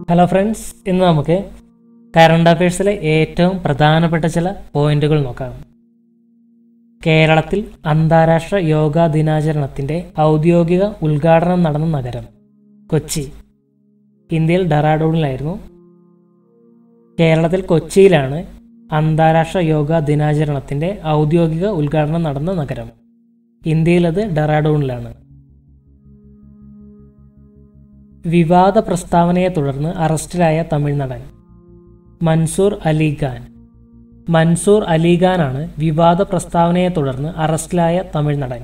hello friends ഇന്ന് നമുക്ക് current അഫയേഴ്സിലെ ഏറ്റവും പ്രധാനപ്പെട്ട ചില പോയിന്റുകൾ നോക്കാം കേരളത്തിൽ അന്താരാഷ്ട്ര യോഗാ ദിനാചരണത്തിന്റെ ഔദ്യോഗിക ഉദ്ഘാടനം നടന്ന നഗരം കൊച്ചി ഇന്ത്യയിൽ ഡെറാഡൂണിലായിരുന്നു കേരളത്തിൽ കൊച്ചിയിലാണ് അന്താരാഷ്ട്ര യോഗാ ദിനാചരണത്തിന്റെ ഔദ്യോഗിക ഉദ്ഘാടനം നടന്ന നഗരം ഇന്ത്യയിലത് ഡെറാഡൂണിലാണ് വിവാദ പ്രസ്താവനയെ തുടർന്ന് അറസ്റ്റിലായ തമിഴ് നടൻ മൻസൂർ അലിഖാൻ മൻസൂർ അലിഖാനാണ് വിവാദ പ്രസ്താവനയെ തുടർന്ന് അറസ്റ്റിലായ തമിഴ് നടൻ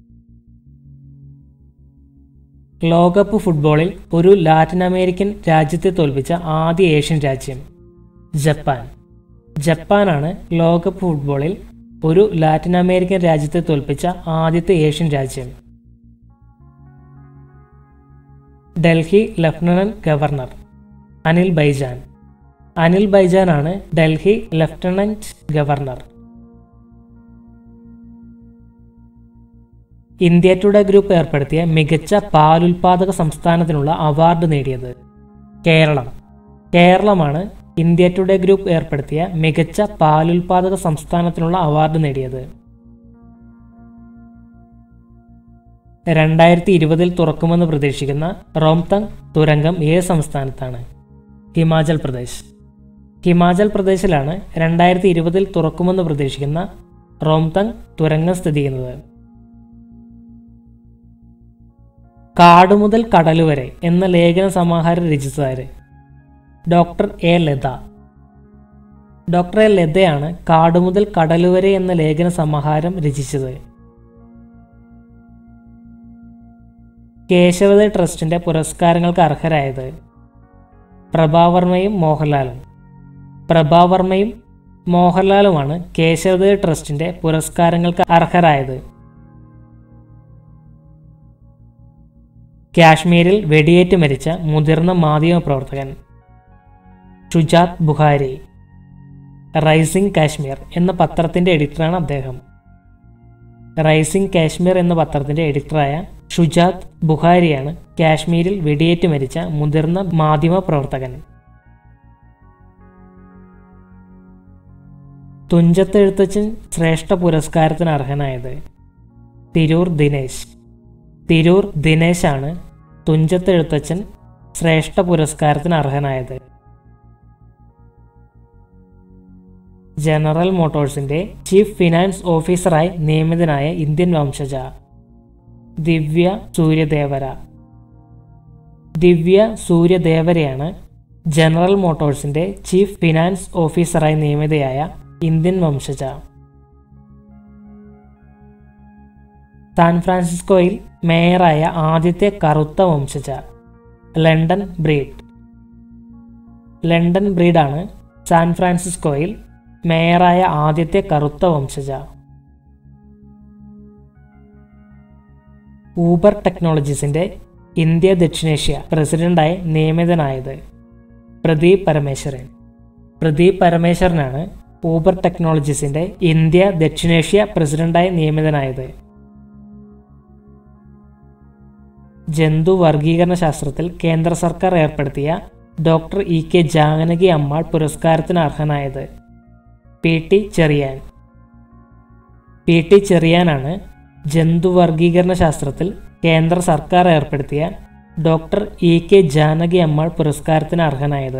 ലോകകപ്പ് ഫുട്ബോളിൽ ഒരു ലാറ്റിൻ അമേരിക്കൻ രാജ്യത്തെ തോൽപ്പിച്ച ആദ്യ ഏഷ്യൻ രാജ്യം ജപ്പാൻ ജപ്പാനാണ് ലോകകപ്പ് ഫുട്ബോളിൽ ഒരു ലാറ്റിൻ അമേരിക്കൻ രാജ്യത്തെ തോൽപ്പിച്ച ആദ്യത്തെ ഏഷ്യൻ രാജ്യം ഡൽഹി ലഫ്റ്റനന്റ് ഗവർണർ അനിൽ ബൈജാൻ അനിൽ ബൈജാനാണ് Delhi lieutenant governor India Today group ഏർപ്പെടുത്തിയ മികച്ച പാലുൽപാദക സംസ്ഥാനത്തിനുള്ള അവാർഡ് നേടിയത് കേരളം കേരളമാണ് ഇന്ത്യ ടുഡേ ഗ്രൂപ്പ് ഏർപ്പെടുത്തിയ മികച്ച പാലുൽപാദക സംസ്ഥാനത്തിനുള്ള അവാർഡ് നേടിയത് രണ്ടായിരത്തി ഇരുപതിൽ തുറക്കുമെന്ന് പ്രതീക്ഷിക്കുന്ന റോംതങ് തുരങ്കം ഏത് സംസ്ഥാനത്താണ് ഹിമാചൽ പ്രദേശ് ഹിമാചൽ പ്രദേശിലാണ് രണ്ടായിരത്തി ഇരുപതിൽ തുറക്കുമെന്ന് പ്രതീക്ഷിക്കുന്ന റോംതങ് തുരങ്കം സ്ഥിതി ചെയ്യുന്നത് കാട് മുതൽ കടൽ വരെ എന്ന ലേഖന സമാഹാരം രചിച്ചതാര് doctor A Latha doctor A ലതയാണ് കാട് മുതൽ കടൽ വരെ എന്ന ലേഖന സമാഹാരം രചിച്ചത് കേശവത ട്രസ്റ്റിന്റെ പുരസ്കാരങ്ങൾക്ക് അർഹരായത് പ്രഭാവർമ്മയും മോഹൻലാലും പ്രഭാവർമ്മയും മോഹൻലാലുമാണ് കേശവത ട്രസ്റ്റിന്റെ പുരസ്കാരങ്ങൾക്ക് അർഹരായത് കാശ്മീരിൽ വെടിയേറ്റ് മരിച്ച മുതിർന്ന മാധ്യമപ്രവർത്തകൻ ഷുജാത് ബുഹാരി റൈസിംഗ് കാശ്മീർ എന്ന പത്രത്തിന്റെ എഡിറ്ററാണ് അദ്ദേഹം റൈസിംഗ് കാശ്മീർ എന്ന പത്രത്തിന്റെ എഡിറ്ററായ ഷുജാത് ബുഹാരിയാണ് കാശ്മീരിൽ വെടിയേറ്റ് മരിച്ച മുതിർന്ന മാധ്യമ പ്രവർത്തകൻ തുഞ്ചത്തെഴുത്തച്ഛൻ ശ്രേഷ്ഠ പുരസ്കാരത്തിന് അർഹനായത് തിരൂർ ദിനേശ് തിരൂർ ദിനേശാണ് തുഞ്ചത്തെഴുത്തച്ഛൻ ശ്രേഷ്ഠ പുരസ്കാരത്തിന് അർഹനായത് ജനറൽ മോട്ടോഴ്സിന്റെ ചീഫ് ഫിനാൻസ് ഓഫീസറായി നിയമിതനായ ഇന്ത്യൻ വംശജ ദിവ്യ സൂര്യദേവര ദിവ്യ സൂര്യദേവരയാണ് ജനറൽ മോട്ടോഴ്സിന്റെ ചീഫ് ഫിനാൻസ് ഓഫീസറായി നിയമിതയായ ഇന്ത്യൻ വംശജ സാൻ ഫ്രാൻസിസ്കോയിൽ മേയറായ ആദ്യത്തെ കറുത്ത വംശജ ലണ്ടൻ ബ്രീഡ് ലണ്ടൻ ബ്രീഡാണ് സാൻ ഫ്രാൻസിസ്കോയിൽ മേയറായ ആദ്യത്തെ കറുത്ത വംശജ ഊബർ ടെക്നോളജീസിന്റെ ഇന്ത്യ ദക്ഷിണേഷ്യ പ്രസിഡന്റായി നിയമിതനായത് പ്രദീപ് പരമേശ്വരൻ പ്രദീപ് പരമേശ്വരനാണ് ഊബർ ടെക്നോളജീസിന്റെ ഇന്ത്യ ദക്ഷിണേഷ്യ പ്രസിഡന്റായി നിയമിതനായത് ജന്തു വർഗീകരണ ശാസ്ത്രത്തിൽ കേന്ദ്ര സർക്കാർ ഏർപ്പെടുത്തിയ doctor E K Janaki Ammal പുരസ്കാരത്തിന് അർഹനായത് P T Cherian P T ചെറിയാനാണ് ജന്തു വർഗീകരണ ശാസ്ത്രത്തിൽ കേന്ദ്ര സർക്കാർ ഏർപ്പെടുത്തിയ doctor E K Janaki Ammal പുരസ്കാരത്തിന് അർഹനായത്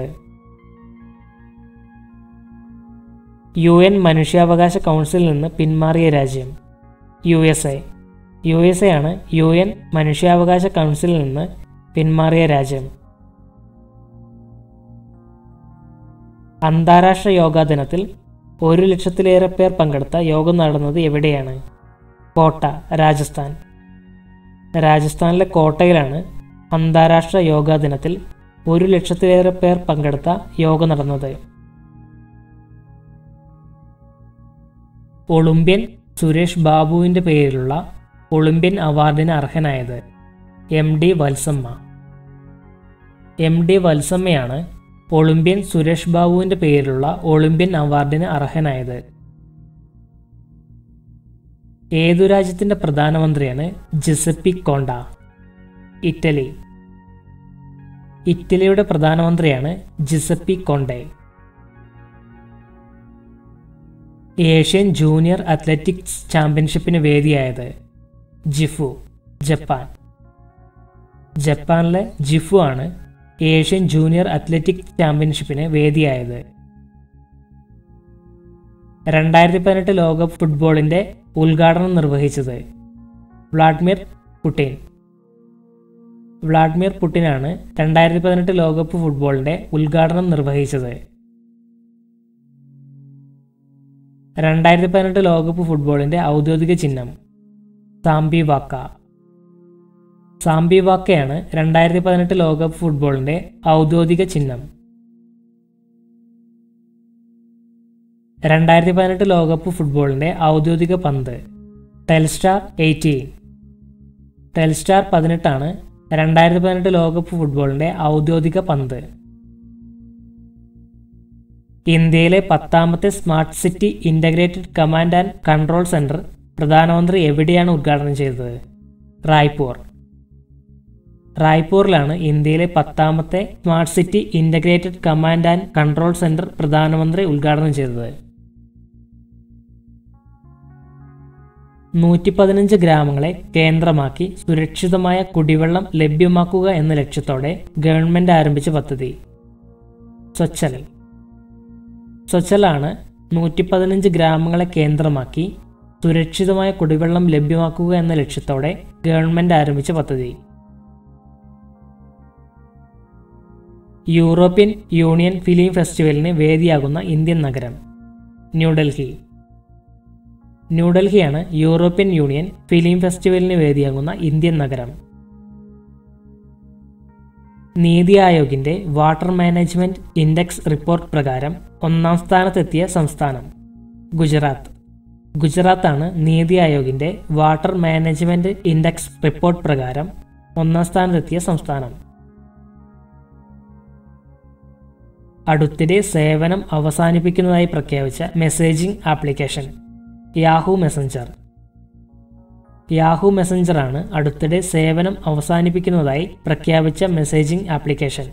യു എൻ മനുഷ്യാവകാശ കൗൺസിലിൽ നിന്ന് പിന്മാറിയ രാജ്യം U S A U S A ആണ് യു എൻ മനുഷ്യാവകാശ കൗൺസിലിൽ നിന്ന് പിന്മാറിയ രാജ്യം അന്താരാഷ്ട്ര യോഗാ ദിനത്തിൽ ഒരു ലക്ഷത്തിലേറെ പേർ പങ്കെടുത്ത യോഗം നടന്നത് എവിടെയാണ് കോട്ട രാജസ്ഥാൻ രാജസ്ഥാനിലെ കോട്ടയിലാണ് അന്താരാഷ്ട്ര യോഗാ ദിനത്തിൽ ഒരു ലക്ഷത്തിലേറെ പേർ പങ്കെടുത്ത യോഗം നടന്നത് ഒളിമ്പ്യൻ സുരേഷ് ബാബുവിൻ്റെ പേരിലുള്ള ഒളിമ്പ്യൻ അവാർഡിന് അർഹനായത് M D Valsamma M D വത്സമ്മയാണ് ഒളിമ്പ്യൻ സുരേഷ് ബാബുവിൻ്റെ പേരിലുള്ള ഒളിമ്പ്യൻ അവാർഡിന് അർഹനായത് ഏതു രാജ്യത്തിൻ്റെ പ്രധാനമന്ത്രിയാണ് ജിസപ്പി കോണ്ട ഇറ്റലി ഇറ്റലിയുടെ പ്രധാനമന്ത്രിയാണ് Giuseppe Conte Asian junior athletics ചാമ്പ്യൻഷിപ്പിന് വേദിയായത് ജിഫു ജപ്പാൻ ജപ്പാനിലെ ജിഫു ആണ് ഏഷ്യൻ ജൂനിയർ അത്ലറ്റിക്സ് ചാമ്പ്യൻഷിപ്പിന് വേദിയായത് രണ്ടായിരത്തി പതിനെട്ട് ലോകകപ്പ് ഫുട്ബോളിന്റെ ഉദ്ഘാടനം നിർവഹിച്ചത് വ്ളാഡിമിർ പുടിൻ വ്ളാഡിമിർ പുടിനാണ് രണ്ടായിരത്തി പതിനെട്ട് ലോകകപ്പ് ഫുട്ബോളിന്റെ ഉദ്ഘാടനം നിർവഹിച്ചത് രണ്ടായിരത്തി പതിനെട്ട് ലോകകപ്പ് ഫുട്ബോളിന്റെ ഔദ്യോഗിക ചിഹ്നം സാംബി വാക്ക സാംബി വാക്കയാണ് രണ്ടായിരത്തി പതിനെട്ട് ലോകകപ്പ് ഫുട്ബോളിന്റെ ഔദ്യോഗിക ചിഹ്നം രണ്ടായിരത്തി പതിനെട്ട് ലോകകപ്പ് ഫുട്ബോളിന്റെ ഔദ്യോഗിക പന്ത് ടെൽസ്റ്റാർ എയ്റ്റീൻ ടെൽസ്റ്റാർ പതിനെട്ടാണ് രണ്ടായിരത്തി പതിനെട്ട് ലോകകപ്പ് ഫുട്ബോളിന്റെ ഔദ്യോഗിക പന്ത് ഇന്ത്യയിലെ പത്താമത്തെ smart city integrated command and control centre പ്രധാനമന്ത്രി എവിടെയാണ് ഉദ്ഘാടനം ചെയ്തത് റായ്പൂർ റായ്പൂരിലാണ് ഇന്ത്യയിലെ പത്താമത്തെ smart city integrated command and control centre പ്രധാനമന്ത്രി ഉദ്ഘാടനം ചെയ്തത് നൂറ്റി പതിനഞ്ച് ഗ്രാമങ്ങളെ കേന്ദ്രമാക്കി സുരക്ഷിതമായ കുടിവെള്ളം ലഭ്യമാക്കുക എന്ന ലക്ഷ്യത്തോടെ ഗവൺമെന്റ് ആരംഭിച്ച പദ്ധതി സ്വച്ഛൽ സ്വച്ഛലാണ് നൂറ്റി പതിനഞ്ച് ഗ്രാമങ്ങളെ കേന്ദ്രമാക്കി സുരക്ഷിതമായ കുടിവെള്ളം ലഭ്യമാക്കുക എന്ന ലക്ഷ്യത്തോടെ ഗവൺമെന്റ് ആരംഭിച്ച പദ്ധതി യൂറോപ്യൻ യൂണിയൻ ഫിലിം ഫെസ്റ്റിവലിന് വേദിയാകുന്ന ഇന്ത്യൻ നഗരം ന്യൂഡൽഹി ന്യൂഡൽഹിയാണ് യൂറോപ്യൻ യൂണിയൻ ഫിലിം ഫെസ്റ്റിവലിന് വേദിയാകുന്ന ഇന്ത്യൻ നഗരം നീതി ആയോഗിന്റെ വാട്ടർ മാനേജ്മെന്റ് ഇൻഡെക്സ് റിപ്പോർട്ട് പ്രകാരം ഒന്നാം സ്ഥാനത്തെത്തിയ സംസ്ഥാനം ഗുജറാത്ത് ഗുജറാത്താണ് നീതി ആയോഗിന്റെ വാട്ടർ മാനേജ്മെന്റ് ഇൻഡെക്സ് റിപ്പോർട്ട് പ്രകാരം ഒന്നാം സ്ഥാനത്തെത്തിയ സംസ്ഥാനം അടുത്തിടെ സേവനം അവസാനിപ്പിക്കുന്നതായി പ്രഖ്യാപിച്ച messaging application Yahoo messenger Yahoo messenger ആണ് അടുത്തിടെ സേവനം അവസാനിപ്പിക്കുന്നതായി പ്രഖ്യാപിച്ച മെസ്സേജിംഗ് ആപ്ലിക്കേഷൻ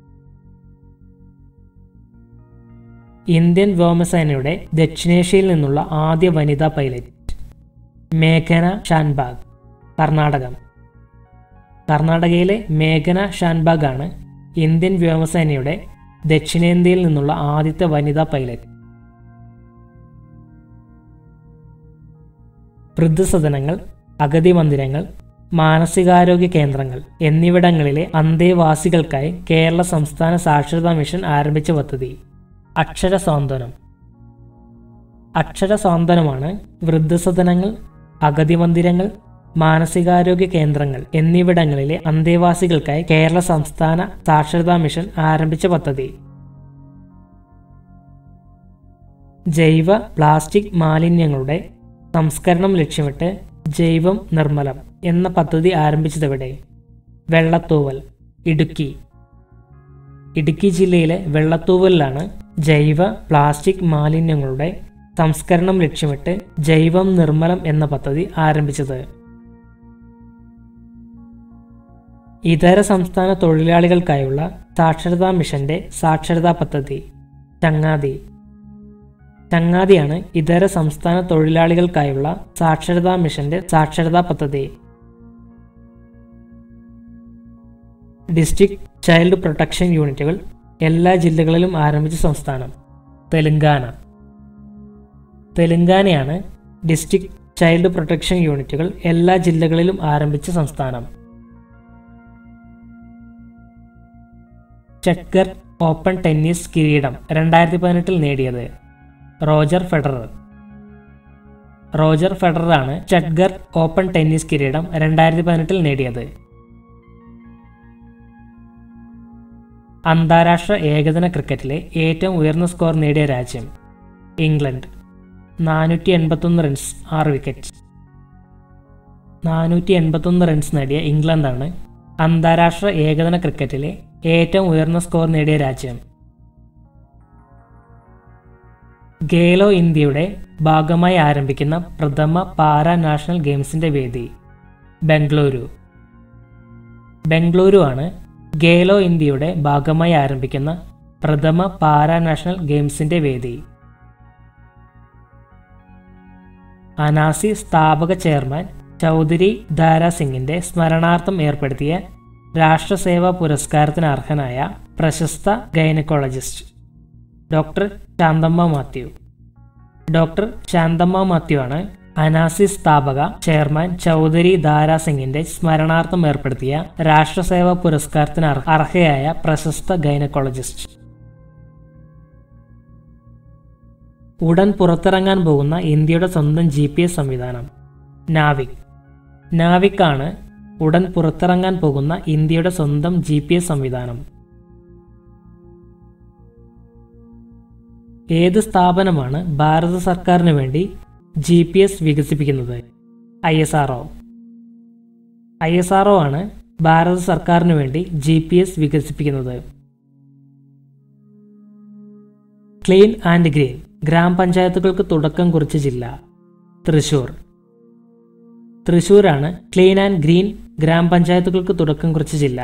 ഇന്ത്യൻ വ്യോമസേനയുടെ ദക്ഷിണേഷ്യയിൽ നിന്നുള്ള ആദ്യ വനിതാ പൈലറ്റ് മേഘന ഷാൻബാഗ് കർണാടകം കർണാടകയിലെ മേഘന ഷാൻബാഗ് ആണ് ഇന്ത്യൻ വ്യോമസേനയുടെ ദക്ഷിണേന്ത്യയിൽ നിന്നുള്ള ആദ്യത്തെ വനിതാ പൈലറ്റ് വൃദ്ധസദനങ്ങൾ അഗതി മന്ദിരങ്ങൾ മാനസികാരോഗ്യ കേന്ദ്രങ്ങൾ എന്നിവിടങ്ങളിലെ അന്തേവാസികൾക്കായി കേരള സംസ്ഥാന സാക്ഷരതാ മിഷൻ ആരംഭിച്ച പദ്ധതി അക്ഷര സ്വാന്തനം അക്ഷര സ്വാന്തനമാണ് വൃദ്ധസദനങ്ങൾ അഗതി മന്ദിരങ്ങൾ മാനസികാരോഗ്യ കേന്ദ്രങ്ങൾ എന്നിവിടങ്ങളിലെ അന്തേവാസികൾക്കായി കേരള സംസ്ഥാന സാക്ഷരതാ മിഷൻ ആരംഭിച്ച പദ്ധതി ജൈവ പ്ലാസ്റ്റിക് മാലിന്യങ്ങളുടെ സംസ്കരണം ലക്ഷ്യമിട്ട് ജൈവം നിർമ്മലം എന്ന പദ്ധതി ആരംഭിച്ചതെവിടെ വെള്ളത്തൂവൽ ഇടുക്കി ഇടുക്കി ജില്ലയിലെ വെള്ളത്തൂവലിലാണ് ജൈവ പ്ലാസ്റ്റിക് മാലിന്യങ്ങളുടെ സംസ്കരണം ലക്ഷ്യമിട്ട് ജൈവം നിർമ്മലം എന്ന പദ്ധതി ആരംഭിച്ചത് ഇതര സംസ്ഥാന തൊഴിലാളികൾക്കായുള്ള സാക്ഷരതാ മിഷന്റെ സാക്ഷരതാ പദ്ധതി ചങ്ങാതി ചങ്ങാതിയാണ് ഇതര സംസ്ഥാന തൊഴിലാളികൾക്കായുള്ള സാക്ഷരതാ മിഷന്റെ സാക്ഷരതാ പദ്ധതി ഡിസ്ട്രിക്ട് ചൈൽഡ് പ്രൊട്ടക്ഷൻ യൂണിറ്റുകൾ എല്ലാ ജില്ലകളിലും ആരംഭിച്ച സംസ്ഥാനം തെലങ്കാന തെലങ്കാനയാണ് ഡിസ്ട്രിക്ട് ചൈൽഡ് പ്രൊട്ടക്ഷൻ യൂണിറ്റുകൾ എല്ലാ ജില്ലകളിലും ആരംഭിച്ച സംസ്ഥാനം ചെക്കർ ഓപ്പൺ ടെന്നീസ് കിരീടം രണ്ടായിരത്തി പതിനെട്ടിൽ നേടിയത് റോജർ ഫെഡറർ റോജർ ഫെഡററാണ് ചട്ഗർ ഓപ്പൺ ടെന്നീസ് കിരീടം രണ്ടായിരത്തി പതിനെട്ടിൽ നേടിയത് അന്താരാഷ്ട്ര ഏകദിന ക്രിക്കറ്റിലെ ഏറ്റവും ഉയർന്ന സ്കോർ നേടിയ രാജ്യം ഇംഗ്ലണ്ട് നാനൂറ്റി എൺപത്തൊന്ന് റൺസ് ആറ് വിക്കറ്റ് നാനൂറ്റി എൺപത്തൊന്ന് റൺസ് നേടിയ ഇംഗ്ലണ്ടാണ് അന്താരാഷ്ട്ര ഏകദിന ക്രിക്കറ്റിലെ ഏറ്റവും ഉയർന്ന സ്കോർ നേടിയ രാജ്യം ഗേലോ ഇന്ത്യയുടെ ഭാഗമായി ആരംഭിക്കുന്ന പ്രഥമ പാരാ നാഷണൽ ഗെയിംസിന്റെ വേദി ബംഗളൂരു ബംഗളൂരു ആണ് ഗേലോ ഇന്ത്യയുടെ ഭാഗമായി ആരംഭിക്കുന്ന പ്രഥമ പാരാ നാഷണൽ ഗെയിംസിന്റെ വേദി അനാസി സ്ഥാപക ചെയർമാൻ ചൗധരി ദാരാ സിംഗിന്റെ സ്മരണാർത്ഥം ഏർപ്പെടുത്തിയ രാഷ്ട്രസേവാ പുരസ്കാരത്തിന് അർഹനായ പ്രശസ്ത gynaecologist doctor Shanthamma Mathew doctor Shanthamma Mathew ആണ് അനാസി സ്ഥാപക ചെയർമാൻ ചൗധരി ദാരാ സിംഗിന്റെ സ്മരണാർത്ഥം ഏർപ്പെടുത്തിയ രാഷ്ട്രസേവാ പുരസ്കാരത്തിന് അർഹ- അർഹയായ പ്രശസ്ത ഗൈനക്കോളജിസ്റ്റ് ഉടൻ പുറത്തിറങ്ങാൻ പോകുന്ന ഇന്ത്യയുടെ സ്വന്തം ജി പി എസ് സംവിധാനം നാവിക് നാവിക് ആണ് ഉടൻ പുറത്തിറങ്ങാൻ പോകുന്ന ഇന്ത്യയുടെ സ്വന്തം ജി പി എസ് സംവിധാനം ഏത് സ്ഥാപനമാണ് ഭാരത സർക്കാരിന് വേണ്ടി ജി പി എസ് വികസിപ്പിക്കുന്നത് I S R O I S R O ആണ് ഭാരത സർക്കാരിന് വേണ്ടി ജി പി എസ് വികസിപ്പിക്കുന്നത് ക്ലീൻ ആൻഡ് ഗ്രീൻ ഗ്രാമപഞ്ചായത്തുകൾക്ക് തുടക്കം കുറിച്ച ജില്ല തൃശൂർ തൃശൂരാണ് ക്ലീൻ ആൻഡ് ഗ്രീൻ ഗ്രാമപഞ്ചായത്തുകൾക്ക് തുടക്കം കുറിച്ച ജില്ല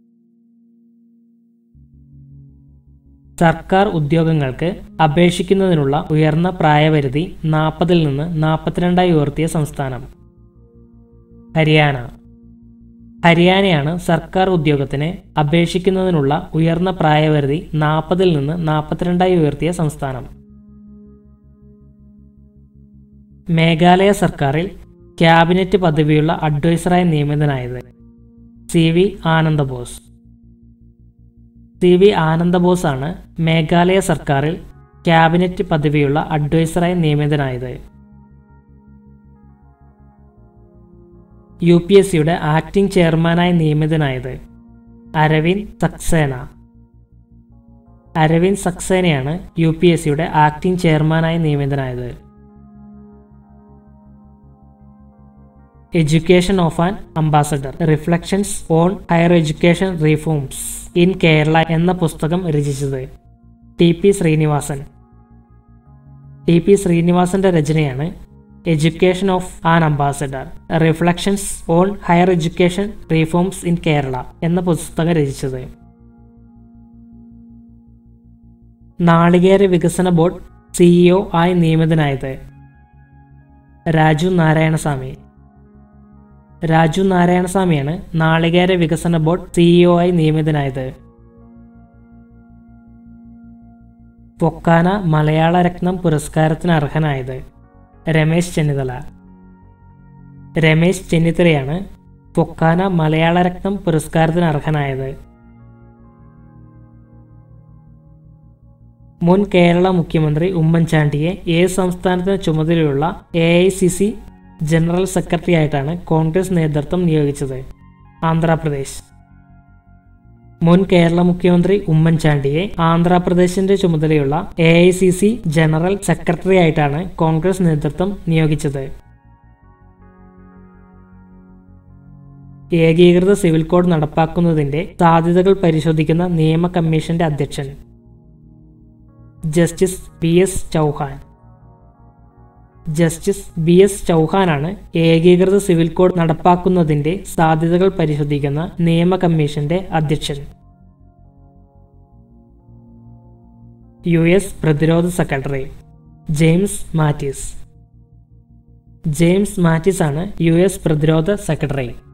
സർക്കാർ ഉദ്യോഗങ്ങൾക്ക് അപേക്ഷിക്കുന്നതിനുള്ള ഉയർന്ന പ്രായപരിധി നാൽപ്പതിൽ നിന്ന് നാൽപ്പത്തിരണ്ടായി ഉയർത്തിയ സംസ്ഥാനം ഹരിയാന ഹരിയാനയാണ് സർക്കാർ ഉദ്യോഗത്തിന് അപേക്ഷിക്കുന്നതിനുള്ള ഉയർന്ന പ്രായപരിധി നാൽപ്പതിൽ നിന്ന് നാൽപ്പത്തിരണ്ടായി ഉയർത്തിയ സംസ്ഥാനം മേഘാലയ സർക്കാരിൽ ക്യാബിനറ്റ് പദവിയുള്ള അഡ്വൈസറായി നിയമിതനായത് C V Anandabose C V Anandabose ആണ് മേഘാലയ സർക്കാരിൽ ക്യാബിനറ്റ് പദവിയുള്ള അഡ്വൈസറായി നിയമിതനായത് യു പി എസ് സിയുടെ ആക്ടിംഗ് ചെയർമാനായി നിയമിതനായത് അരവിന്ദ് സക്സേന അരവിന്ദ് സക്സേനയാണ് യു പി എസ് സിയുടെ ആക്ടിംഗ് ചെയർമാനായി നിയമിതനായത് education of an ambassador reflections on higher education reforms in Kerala എന്ന പുസ്തകം രചിച്ചത് T P Sreenivasan T P ശ്രീനിവാസന്റെ രചനയാണ് education of an ambassador reflections on higher education reforms in Kerala എന്ന പുസ്തകം രചിച്ചത് നാളികേര വികസന ബോർഡ് സിഇഒ ആയി നിയമിതനായത് രാജു നാരായണസ്വാമി രാജു നാരായണസ്വാമിയാണ് നാളികേര വികസന ബോർഡ് സിഇഒ ആയി നിയമിതനായത് പൊക്കാന മലയാള രത്നം പുരസ്കാരത്തിന് അർഹനായത് രമേശ് ചെന്നിത്തല രമേശ് ചെന്നിത്തലയാണ് പൊക്കാന മലയാള രത്നം പുരസ്കാരത്തിന് അർഹനായത് മുൻ കേരള മുഖ്യമന്ത്രി ഉമ്മൻചാണ്ടിയെ ഏത് സംസ്ഥാനത്തിന് ചുമതലയുള്ള A I C C general secretary ആയിട്ടാണ് കോൺഗ്രസ് നേതൃത്വം നിയോഗിച്ചത് ആന്ധ്രാപ്രദേശ് മുൻ കേരള മുഖ്യമന്ത്രി ഉമ്മൻചാണ്ടിയെ ആന്ധ്രാപ്രദേശിന്റെ ചുമതലയുള്ള A I C C general secretary ആയിട്ടാണ് കോൺഗ്രസ് നേതൃത്വം നിയോഗിച്ചത് ഏകീകൃത സിവിൽ കോഡ് നടപ്പാക്കുന്നതിന്റെ സാധ്യതകൾ പരിശോധിക്കുന്ന നിയമ കമ്മീഷന്റെ അധ്യക്ഷൻ justice B S Chauhan justice B S ചൗഹാനാണ് ഏകീകൃത സിവിൽ കോഡ് നടപ്പാക്കുന്നതിന്റെ സാധ്യതകൾ പരിശോധിക്കുന്ന നിയമ കമ്മീഷന്റെ അധ്യക്ഷൻ യു എസ് പ്രതിരോധ secretary James Mattis James Mattis ആണ് യു എസ് പ്രതിരോധ സെക്രട്ടറി